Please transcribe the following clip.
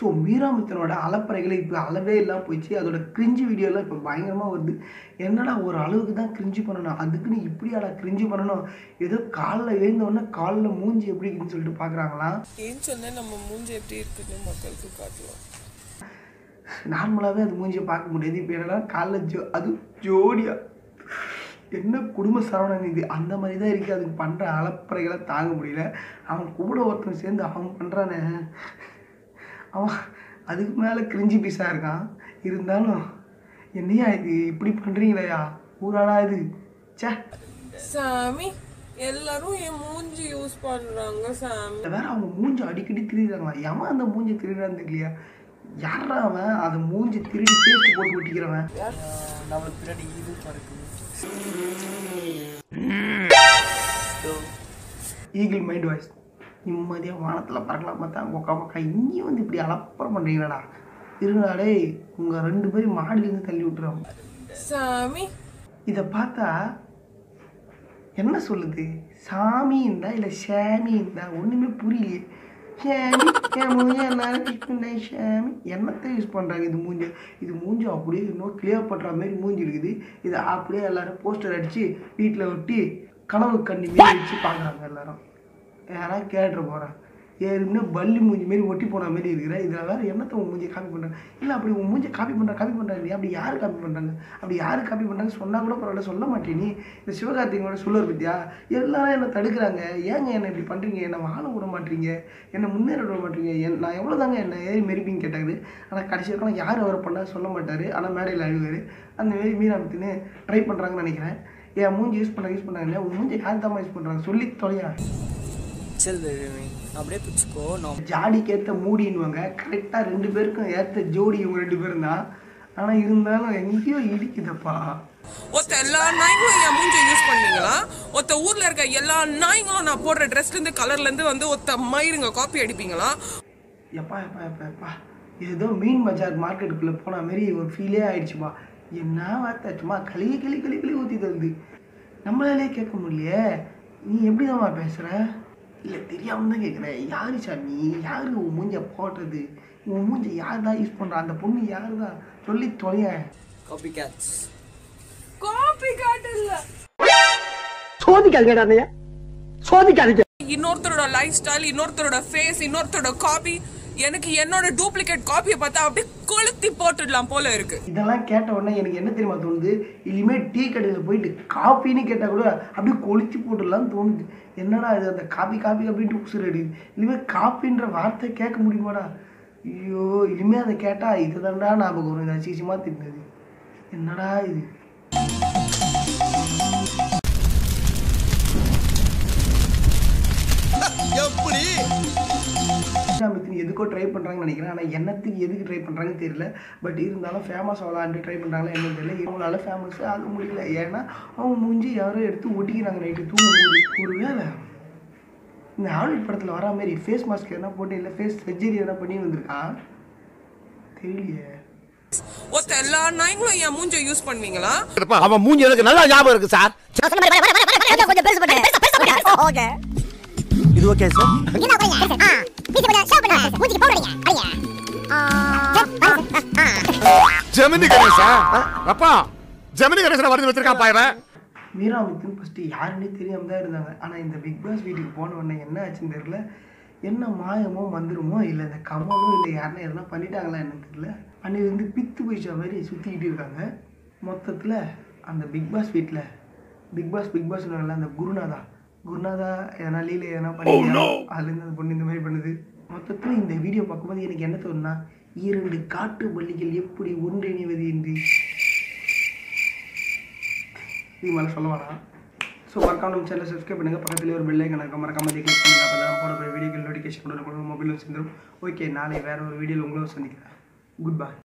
so மீராமித்தனோட அலப்பறைகளை இப்போ அளவே இல்லாமல் போயிடுச்சு அதோட கிரிஞ்சு வீடியோலாம் இப்போ பயங்கரமாக வருது என்னடா ஒரு அளவுக்கு தான் கிரிஞ்சு பண்ணணும் அதுக்குன்னு இப்படியாடா கிரிஞ்சு பண்ணணும் ஏதோ காலில் எழுந்தோடனே காலில் மூஞ்சி எப்படி இருக்குன்னு சொல்லிட்டு பார்க்குறாங்களா ஏன்னு சொன்னா நம்ம மூஞ்சி எப்படி இருக்குன்னு மக்களுக்கு காட்டலாம் நார்மலாகவே அது மூஞ்சியை பார்க்க முடியாது இப்போ என்னன்னா காலைல ஜோ அது ஜோடியா என்ன குடும்ப சரவணன் இது அந்த மாதிரி தான் இருக்குது அதுக்கு பண்ணுற அலப்பறைகளை தாங்க முடியல அவன் கூட ஒருத்தன் சேர்ந்து அவன் பண்ணுறானே அவன் அதுக்கு மேலே கிரிஞ்சி பீஸாக இருக்கான் இருந்தாலும் என்னையா இது இப்படி பண்ணுறீங்களேயா ஊராடா இது ச்சே சாமி எல்லாரும் என் மூஞ்சி யூஸ் பண்றாங்க சாமி வேற அவங்க மூஞ்சி அடிக்கடி திருடுறாங்களா எவன் அந்த மூஞ்சி திருடுறான்னு தெரியலையா யாரா அவன் அதை மூஞ்சி திருடி பேஸ்ட் போட்டு ஒட்டிக்கிறவன் நம்மளுக்கு பின்னாடி இது பறக்குது ஈகிள் மைண்ட் வாய்ஸ் நிம்மதியாக வானத்தில் பறக்கலாம் பார்த்தா உக்கா பக்கா இங்கேயும் வந்து இப்படி அலப்பறம் பண்ணுறீங்களாடா இருங்கடா டேய் உங்கள் ரெண்டு பேரும் மாடியிலேருந்து தள்ளி விட்டுறோம் சாமி இதை பார்த்தா என்ன சொல்லுது சாமி இருந்தா இல்லை சாமி இருந்தா ஒன்றுமே புரியலையே சாமி என் மூஞ்சி எல்லாரும் யூஸ் பண்ணேன் சாமி என்னத்தை யூஸ் பண்ணுறாங்க இது மூஞ்சி இது மூஞ்சி அப்படியே இன்னும் கிளியர் பண்ணுற மாதிரி மூஞ்சி இருக்குது இதை அப்படியே எல்லாரும் போஸ்டர் அடித்து வீட்டில் ஒட்டி கனவு கண்ணி மீறி வச்சு பார்க்குறாங்க எல்லாரும் யாராவது கேட்டு போகிறேன் ஏற்கனவே பல்லி மூஞ்சி மாரி ஒட்டி போன மாதிரி இருக்கிற இதில் வேறு என்னத்தை உன் மூஞ்சி காப்பி பண்ணுறாங்க இல்லை அப்படி உன் மூஞ்சி காப்பி பண்ணுற காப்பி பண்ணுறாங்க இல்லையா அப்படி யார் காப்பி பண்ணுறாங்க அப்படி யார் காப்பி பண்ணுறாங்க சொன்னால் கூட பரவாயில்ல சொல்ல மாட்டேன் நீ இந்த சிவகார்த்திகனோட சொல்லுவார் பத்தியா எல்லாரும் என்னை தடுக்கிறாங்க ஏங்க என்னை இப்படி பண்ணுறீங்க என்னை வாழ விட மாட்டீங்க என்னை முன்னேற விட மாட்டீங்க என் நான் எவ்வளோ தாங்க என்ன ஏறி மெரிப்பிங்க கேட்டாரு ஆனால் கடைசி வரைக்கும் யார் அவரை பண்ணா சொல்ல மாட்டார் ஆனால் மேடையில் அழுவார் அந்த மாரி மீனாமத்தின்னு ட்ரை பண்ணுறாங்கன்னு நினைக்கிறேன் என் மூஞ்சி யூஸ் பண்ண யூஸ் பண்ணாங்க இல்லையா உன் மூஞ்சி யார் தான் யூஸ் பண்ணுறாங்க சொல்லி தொலையா சரி அப்படியே பிடிச்சிக்கோ நான் ஜாடிக்கு ஏற்ற மூடின்னுவாங்க கரெக்டாக ரெண்டு பேருக்கும் ஏற்ற ஜோடி இவங்க ரெண்டு பேரும் தான் ஆனால் இருந்தாலும் எங்கேயோ இடிக்குதப்பா ஒத்த எல்லா நாய்ங்களும் என் மூஞ்சி யூஸ் பண்ணீங்களா ஒத்த ஊர்ல இருக்க எல்லா நாய்ங்களும் நான் போடுற ட்ரெஸ்ல இருந்து கலர்ல இருந்து வந்து ஒத்த மயிருங்க காப்பி அடிப்பீங்களா எப்பா எப்பா எப்பா எப்பா ஏதோ மீன் பஜார் மார்க்கெட்டுக்குள்ளே போன மாதிரி ஒரு ஃபீலே ஆயிடுச்சுப்பா என்ன வார்த்தை சும்மா களி களி களி களி ஊற்றி தருது நம்மளாலே கேட்க முடியலையே நீ எப்படிதாம்மா பேசுகிற இல்லை தெரியாமல் தான் கேட்குறேன் யாரு சாமி யாரு உன் மூஞ்ச போடுறது உன் மூஞ்ச யார் தான் யூஸ் பண்ணுறா அந்த பொண்ணு யார் தான் சொல்லி தொலையேன் காப்பி கேட்ஸ் காப்பி காட்டு இல்ல சோதிக்காதீங்கடா அண்ணையா சோதிக்காதீங்க இன்னொருத்தரோட லைஃப் ஸ்டைல் இன்னொருத்தரோட ஃபேஸ் இன்னொருத்தரோட காப்பி எனக்கு என்னோட டூப்ளிகேட் காப்பியை பார்த்தா அப்படியே கொளுத்தி போட்டுடலாம் போல இருக்கு இதெல்லாம் கேட்ட உடனே எனக்கு என்ன தெரியுமா தோணுது இனிமேல் டீ கடையில் போயிட்டு காப்பின்னு கேட்டால் கூட அப்படியே கொளுத்தி போட்டுடலாம் தோணுது என்னடா இது அந்த காப்பி காப்பி அப்படின்ட்டு உசுர் அடிக்குது இனிமேல் காப்பின்ற வார்த்தை கேட்க முடியுமாடா ஐயோ இனிமேல் அதை கேட்டால் இது தான்டா ஞாபகம் வரும் இது அசிசியமாக தின்னது என்னடா இது அமித்தின் எதுக்கோ ட்ரை பண்ணுறாங்கன்னு நினைக்கிறேன் ஆனால் என்னத்துக்கு எதுக்கு ட்ரை பண்ணுறாங்கன்னு தெரியல பட் இருந்தாலும் ஃபேமஸ் ஆகலான்ட்டு ட்ரை பண்ணுறாங்களா என்னன்னு தெரியல இவங்களால ஃபேமஸ் ஆக முடியல ஏன்னா அவங்க மூஞ்சி யாரோ எடுத்து ஒட்டிக்கிறாங்க நைட்டு தூங்கும் போது ஒரு வேலை இந்த ஹாலிவுட் படத்தில் வரா மாதிரி ஃபேஸ் மாஸ்க் எதனா போட்டு இல்லை ஃபேஸ் சர்ஜரி எதனா பண்ணி வந்திருக்கான் தெரியலையே ஒத்த எல்லா நாய்ங்களும் என் மூஞ்ச யூஸ் பண்ணுவீங்களா அவன் மூஞ்சி எனக்கு நல்லா ஞாபகம் இருக்கு சார் கொஞ்சம் பெருசு பண்ணு ஓகே இது ஓகே சார் என்ன பண்ணீங்க ஆ பீச்சு கொஞ்சம் ஷேவ் பண்ணுங்க மூஞ்சிக்கு பவுடர் அடிங்க அடிங்க ஜெமினி கணேசா அப்பா ஜெமினி கணேசன் வருது வச்சிருக்கான் பாயவன் மீரா மித்துன் ஃபஸ்ட்டு யாருன்னே தெரியாமல் தான் இருந்தாங்க ஆனால் இந்த பிக் பாஸ் வீட்டுக்கு போன உடனே என்ன ஆச்சுன்னு தெரியல என்ன மாயமோ மந்திரமோ இல்லை இந்த கமலோ இல்லை யாருன்னா எதனா பண்ணிட்டாங்களா என்னன்னு தெரியல அன்னைக்கு வந்து பித்து போயிச்ச மாதிரி சுற்றிக்கிட்டு இருக்காங்க மொத்தத்தில் அந்த பிக் பாஸ் வீட்டில் பிக் பாஸ் பிக் பாஸ் அந்த குருநாதா குருநாதா எதனா லீல எதனா பண்ணி அதுலேருந்து அந்த பொண்ணு இந்த மாதிரி பண்ணுது மொத்தத்தில் இந்த வீடியோ பார்க்கும்போது எனக்கு என்ன தோணுன்னா இரண்டு காட்டு பள்ளிகள் எப்படி ஒன்றிணைவது என்று இது மேலே சொல்ல வேணாம் ஸோ மறக்காம நம்ம சேனலை சப்ஸ்கிரைப் பண்ணுங்கள் பக்கத்துலேயே ஒரு பெல் ஐக்கன் இருக்க மறக்காம அதை கிளிக் பண்ணுங்கள் அப்போ தான் போட வீடியோக்கள் நோட்டிஃபிகேஷன் கூட மொபைலும் சேர்ந்துடும் ஓகே நாளை வேறு ஒரு வீடியோவில் உங்களும் சந்திக்கிறேன் குட் பை